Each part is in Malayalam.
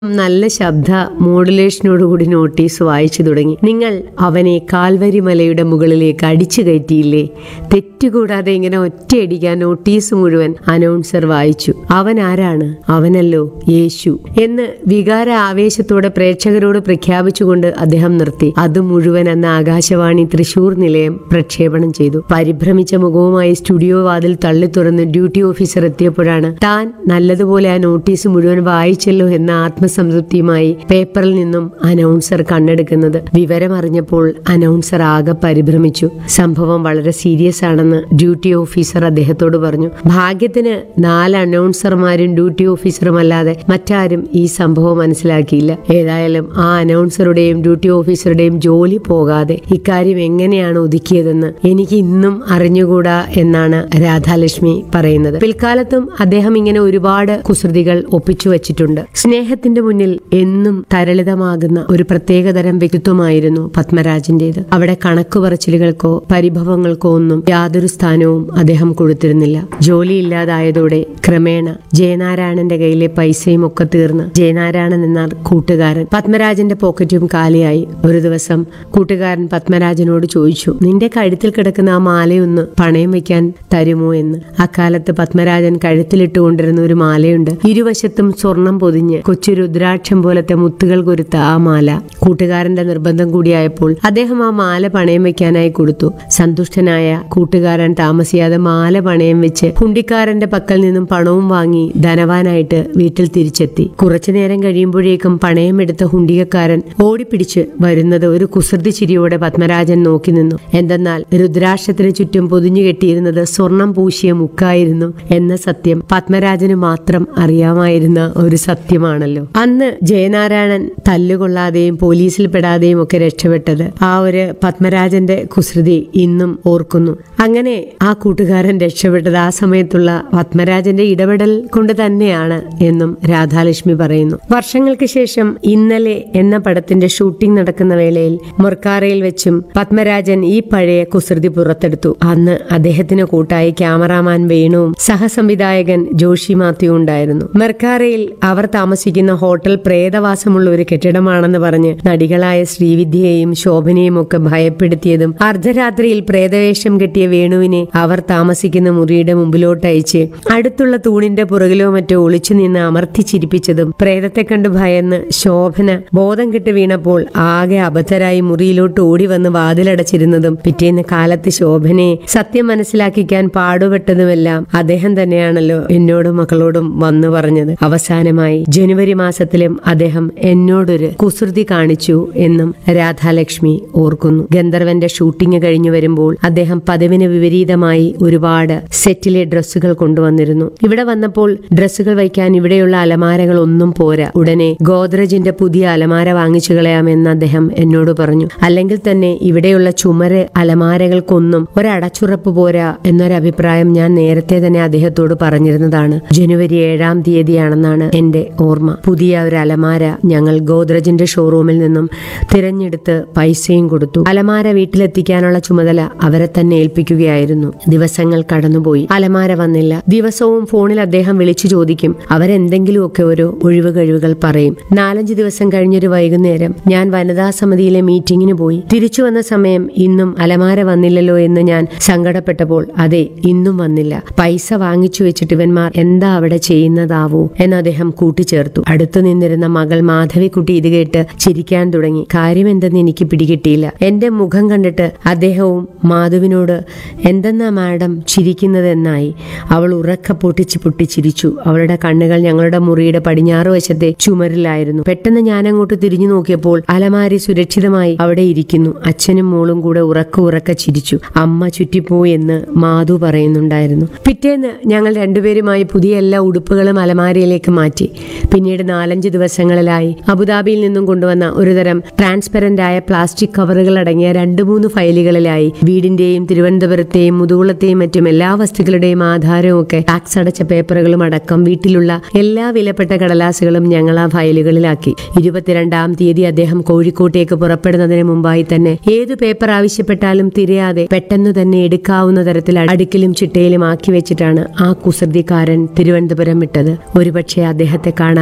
നല്ല ശബ്ദ മോഡുലേഷനോടുകൂടി നോട്ടീസ് വായിച്ചു തുടങ്ങി നിങ്ങൾ അവനെ കാൽവരി മലയുടെ മുകളിലേക്ക് അടിച്ചു കയറ്റിയില്ലേ തെറ്റുകൂടാതെ ഇങ്ങനെ ഒറ്റയടിക്കാൻ നോട്ടീസ് മുഴുവൻ അനൗൺസർ വായിച്ചു അവൻ ആരാണ് അവനല്ലോ യേശു എന്ന് വികാര ആവേശത്തോടെ പ്രേക്ഷകരോട് പ്രഖ്യാപിച്ചുകൊണ്ട് അദ്ദേഹം നിർത്തി അത് മുഴുവൻ അന്ന് ആകാശവാണി തൃശൂർ നിലയം പ്രക്ഷേപണം ചെയ്തു പരിഭ്രമിച്ച മുഖവുമായി സ്റ്റുഡിയോ വാതിൽ തള്ളി തുറന്ന് ഡ്യൂട്ടി ഓഫീസർ എത്തിയപ്പോഴാണ് താൻ നല്ലതുപോലെ ആ നോട്ടീസ് മുഴുവൻ വായിച്ചല്ലോ എന്ന ആത്മസംതൃപ്തിയുമായി പേപ്പറിൽ നിന്നും അനൗൺസർ കണ്ണെടുക്കുന്നത് വിവരമറിഞ്ഞപ്പോൾ അനൗൺസർ ആകെ പരിഭ്രമിച്ചു സംഭവം വളരെ സീരിയസ് ആണെന്ന് ഡ്യൂട്ടി ഓഫീസർ അദ്ദേഹത്തോട് പറഞ്ഞു ഭാഗ്യത്തിന് നാല് അനൗൺസർമാരും ഡ്യൂട്ടി ഓഫീസറും അല്ലാതെ മറ്റാരും ഈ സംഭവം മനസ്സിലാക്കിയില്ല ഏതായാലും ആ അനൗൺസറുടെയും ഡ്യൂട്ടി ഓഫീസറുടെയും ജോലി പോകാതെ ഇക്കാര്യം എങ്ങനെയാണ് ഒതുക്കിയതെന്ന് എനിക്ക് ഇന്നും അറിഞ്ഞുകൂടാ എന്നാണ് രാധാലക്ഷ്മി പറയുന്നത് പിൽക്കാലത്തും അദ്ദേഹം ഇങ്ങനെ ഒരുപാട് കുസൃതികൾ ഒപ്പിച്ചു വച്ചിട്ടുണ്ട് സ്നേഹത്തിന്റെ മുന്നിൽ എന്നും തരളിതമാകുന്ന ഒരു പ്രത്യേകതരം വ്യക്തിത്വമായിരുന്നു പത്മരാജന്റേത് അവിടെ കണക്കു പറച്ചിലുകൾക്കോ പരിഭവങ്ങൾക്കോ ഒന്നും യാതൊരു സ്ഥാനവും അദ്ദേഹം കൊടുത്തിരുന്നില്ല ജോലിയില്ലാതായതോടെ ക്രമേണ ജയനാരായണന്റെ കയ്യിലെ പൈസയും ഒക്കെ തീർന്ന് ജയനാരായണൻ എന്ന കൂട്ടുകാരൻ പത്മരാജന്റെ പോക്കറ്റും കാലിയായി ഒരു ദിവസം കൂട്ടുകാരൻ പത്മരാജനോട് ചോദിച്ചു നിന്റെ കഴുത്തിൽ കിടക്കുന്ന ആ മാലയൊന്ന് പണയം വെക്കാൻ തരുമോ എന്ന് അക്കാലത്ത് പത്മരാജൻ കഴുത്തിലിട്ടുകൊണ്ടിരുന്ന ഒരു മാലയുണ്ട് ഇരുവശത്തും സ്വർണം പൊതിഞ്ഞ് കൊച്ചു രുദ്രാക്ഷം പോലത്തെ മുത്തുകൾ കൊരുത്ത ആ മാല കൂട്ടുകാരന്റെ നിർബന്ധം കൂടിയായപ്പോൾ അദ്ദേഹം ആ മാല പണയം വെക്കാനായി കൊടുത്തു സന്തുഷ്ടനായ കൂട്ടുകാരൻ താമസിയാതെ മാല പണയം വെച്ച് ഹുണ്ടിക്കാരന്റെ പക്കൽ നിന്നും പണവും വാങ്ങി ധനവാനായിട്ട് വീട്ടിൽ തിരിച്ചെത്തി കുറച്ചു നേരം കഴിയുമ്പോഴേക്കും പണയമെടുത്ത ഹുണ്ടികക്കാരൻ ഓടിപ്പിടിച്ച് വരുന്നത് ഒരു കുസൃതി ചിരിയോടെ പത്മരാജൻ നോക്കി നിന്നു എന്തെന്നാൽ രുദ്രാക്ഷത്തിന് ചുറ്റും പൊതിഞ്ഞു കെട്ടിയിരുന്നത് സ്വർണം പൂശിയ മുക്കായിരുന്നു എന്ന സത്യം പത്മരാജന് മാത്രം അറിയാമായിരുന്ന ഒരു സത്യമാണല്ലോ അന്ന് ജയനാരായണൻ തല്ലുകൊള്ളാതെയും പോലീസിൽ പെടാതെയും ഒക്കെ രക്ഷപ്പെട്ടത് ആ ഒരു പത്മരാജന്റെ കുസൃതി ഇന്നും ഓർക്കുന്നു അങ്ങനെ ആ കൂട്ടുകാരൻ രക്ഷപ്പെട്ടത് ആ സമയത്തുള്ള പത്മരാജന്റെ ഇടപെടൽ കൊണ്ട് തന്നെയാണ് എന്നും രാധാലക്ഷ്മി പറയുന്നു വർഷങ്ങൾക്ക് ശേഷം ഇന്നലെ എന്ന പടത്തിന്റെ ഷൂട്ടിംഗ് നടക്കുന്ന വേളയിൽ മൊർക്കാറയിൽ വെച്ചും പത്മരാജൻ ഈ പഴയ കുസൃതി പുറത്തെടുത്തു അന്ന് അദ്ദേഹത്തിന് കൂട്ടായി ക്യാമറാമാൻ വേണുവും സഹസംവിധായകൻ ജോഷി മാത്യു ഉണ്ടായിരുന്നു മെർക്കാറയിൽ അവർ താമസിക്കുന്ന ഹോട്ടൽ പ്രേതവാസമുള്ള ഒരു കെട്ടിടമാണെന്ന് പറഞ്ഞ് നടികളായ ശ്രീവിദ്യയെയും ശോഭനയും ഒക്കെ ഭയപ്പെടുത്തിയതും അർദ്ധരാത്രിയിൽ പ്രേതവേഷം കെട്ടിയ വേണുവിനെ അവർ താമസിക്കുന്ന മുറിയുടെ മുമ്പിലോട്ട് അയച്ച് അടുത്തുള്ള തൂണിന്റെ പുറകിലോ മറ്റോ ഒളിച്ചു നിന്ന് അമർത്തി ചിരിപ്പിച്ചതും പ്രേതത്തെ കണ്ട് ഭയന്ന് ശോഭന ബോധം കെട്ട് വീണപ്പോൾ ആകെ അബദ്ധരായി മുറിയിലോട്ട് ഓടി വന്ന് വാതിലടച്ചിരുന്നതും പിറ്റേന്ന് കാലത്ത് ശോഭനയെ സത്യം മനസ്സിലാക്കിക്കാൻ പാടുപെട്ടതുമെല്ലാം അദ്ദേഹം തന്നെയാണല്ലോ എന്നോടും മക്കളോടും വന്നു പറഞ്ഞത് അവസാനമായി ജനുവരി മാസത്തിലും അദ്ദേഹം എന്നോടൊരു കുസൃതി കാണിച്ചു എന്നും രാധാലക്ഷ്മി ഓർക്കുന്നു ഗന്ധർവന്റെ ഷൂട്ടിംഗ് കഴിഞ്ഞു വരുമ്പോൾ അദ്ദേഹം പതിവിന് വിപരീതമായി ഒരുപാട് സെറ്റിലെ ഡ്രസ്സുകൾ കൊണ്ടുവന്നിരുന്നു ഇവിടെ വന്നപ്പോൾ ഡ്രസ്സുകൾ വയ്ക്കാൻ ഇവിടെയുള്ള അലമാരകൾ ഒന്നും പോരാ ഉടനെ ഗോദ്രജിന്റെ പുതിയ അലമാര വാങ്ങിച്ചു കളയാമെന്ന് അദ്ദേഹം എന്നോട് പറഞ്ഞു അല്ലെങ്കിൽ തന്നെ ഇവിടെയുള്ള ചുമര് അലമാരകൾക്കൊന്നും ഒരടച്ചുറപ്പ് പോരാ എന്നൊരഭിപ്രായം ഞാൻ നേരത്തെ തന്നെ അദ്ദേഹത്തോട് പറഞ്ഞിരുന്നതാണ് ജനുവരി ഏഴാം തീയതിയാണെന്നാണ് എന്റെ ഓർമ്മ പുതിയ ഒരു അലമാര ഞങ്ങൾ ഗോദ്രജിന്റെ ഷോറൂമിൽ നിന്നും തിരഞ്ഞെടുത്ത് പൈസയും കൊടുത്തു അലമാര വീട്ടിലെത്തിക്കാനുള്ള ചുമതല അവരെ തന്നെ ഏൽപ്പിക്കുകയായിരുന്നു ദിവസങ്ങൾ കടന്നുപോയി അലമാര വന്നില്ല ദിവസവും ഫോണിൽ അദ്ദേഹം വിളിച്ചു ചോദിക്കും അവരെന്തെങ്കിലുമൊക്കെ ഓരോ ഒഴിവ് കഴിവുകൾ പറയും നാലഞ്ച് ദിവസം കഴിഞ്ഞൊരു വൈകുന്നേരം ഞാൻ വനിതാ സമിതിയിലെ മീറ്റിംഗിന് പോയി തിരിച്ചു വന്ന സമയം ഇന്നും അലമാര വന്നില്ലല്ലോ എന്ന് ഞാൻ സങ്കടപ്പെട്ടപ്പോൾ അതെ ഇന്നും വന്നില്ല പൈസ വാങ്ങിച്ചു വെച്ചിട്ട് ഇവന്മാർ എന്താ അവിടെ ചെയ്യുന്നതാവോ എന്ന് അദ്ദേഹം കൂട്ടിച്ചേർത്തു അടുത്തു നിന്നിരുന്ന മകൾ മാധവിക്കുട്ടി ഇത് കേട്ട് ചിരിക്കാൻ തുടങ്ങി കാര്യം എന്തെന്ന് എനിക്ക് പിടികിട്ടിയില്ല എന്റെ മുഖം കണ്ടിട്ട് അദ്ദേഹവും മാധുവിനോട് എന്തെന്നാ മാഡം ചിരിക്കുന്നതെന്നായി അവൾ ഉറക്ക പൊട്ടിച്ച് പൊട്ടിച്ചിരിച്ചു അവളുടെ കണ്ണുകൾ ഞങ്ങളുടെ മുറിയുടെ പടിഞ്ഞാറ് വശത്തെ ചുമരിലായിരുന്നു പെട്ടെന്ന് ഞാൻ അങ്ങോട്ട് തിരിഞ്ഞു നോക്കിയപ്പോൾ അലമാരി സുരക്ഷിതമായി അവിടെ ഇരിക്കുന്നു അച്ഛനും മോളും കൂടെ ഉറക്ക ഉറക്ക ചിരിച്ചു അമ്മ ചുറ്റിപ്പോയി എന്ന് മാധു പറയുന്നുണ്ടായിരുന്നു പിറ്റേന്ന് ഞങ്ങൾ രണ്ടുപേരുമായി പുതിയ എല്ലാ ഉടുപ്പുകളും അലമാരയിലേക്ക് മാറ്റി പിന്നീട് നാലഞ്ച് ദിവസങ്ങളിലായി അബുദാബിയിൽ നിന്നും കൊണ്ടുവന്ന ഒരുതരം ട്രാൻസ്പെറന്റ് ആയ പ്ലാസ്റ്റിക് കവറുകൾ അടങ്ങിയ രണ്ട് മൂന്ന് ഫയലുകളിലായി വീടിന്റെയും തിരുവനന്തപുരത്തെയും മുതുകുളത്തെയും മറ്റും എല്ലാ വസ്തുക്കളുടെയും ആധാരവും ഒക്കെ ടാക്സ് അടച്ച പേപ്പറുകളും അടക്കം വീട്ടിലുള്ള എല്ലാ വിലപ്പെട്ട കടലാസുകളും ഞങ്ങൾ ആ ഫയലുകളിലാക്കി ഇരുപത്തിരണ്ടാം തീയതി അദ്ദേഹം കോഴിക്കോട്ടേക്ക് പുറപ്പെടുന്നതിന് മുമ്പായി തന്നെ ഏതു പേപ്പർ ആവശ്യപ്പെട്ടാലും തിരയാതെ പെട്ടെന്ന് തന്നെ എടുക്കാവുന്ന തരത്തിൽ അടുക്കിലും ചിട്ടയിലും ആക്കി വെച്ചിട്ടാണ് ആ കുസൃതിക്കാരൻ തിരുവനന്തപുരം വിട്ടത് ഒരുപക്ഷെ അദ്ദേഹത്തെ കാണാനൊക്കാതെ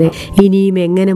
ഇനിയും എങ്ങനെ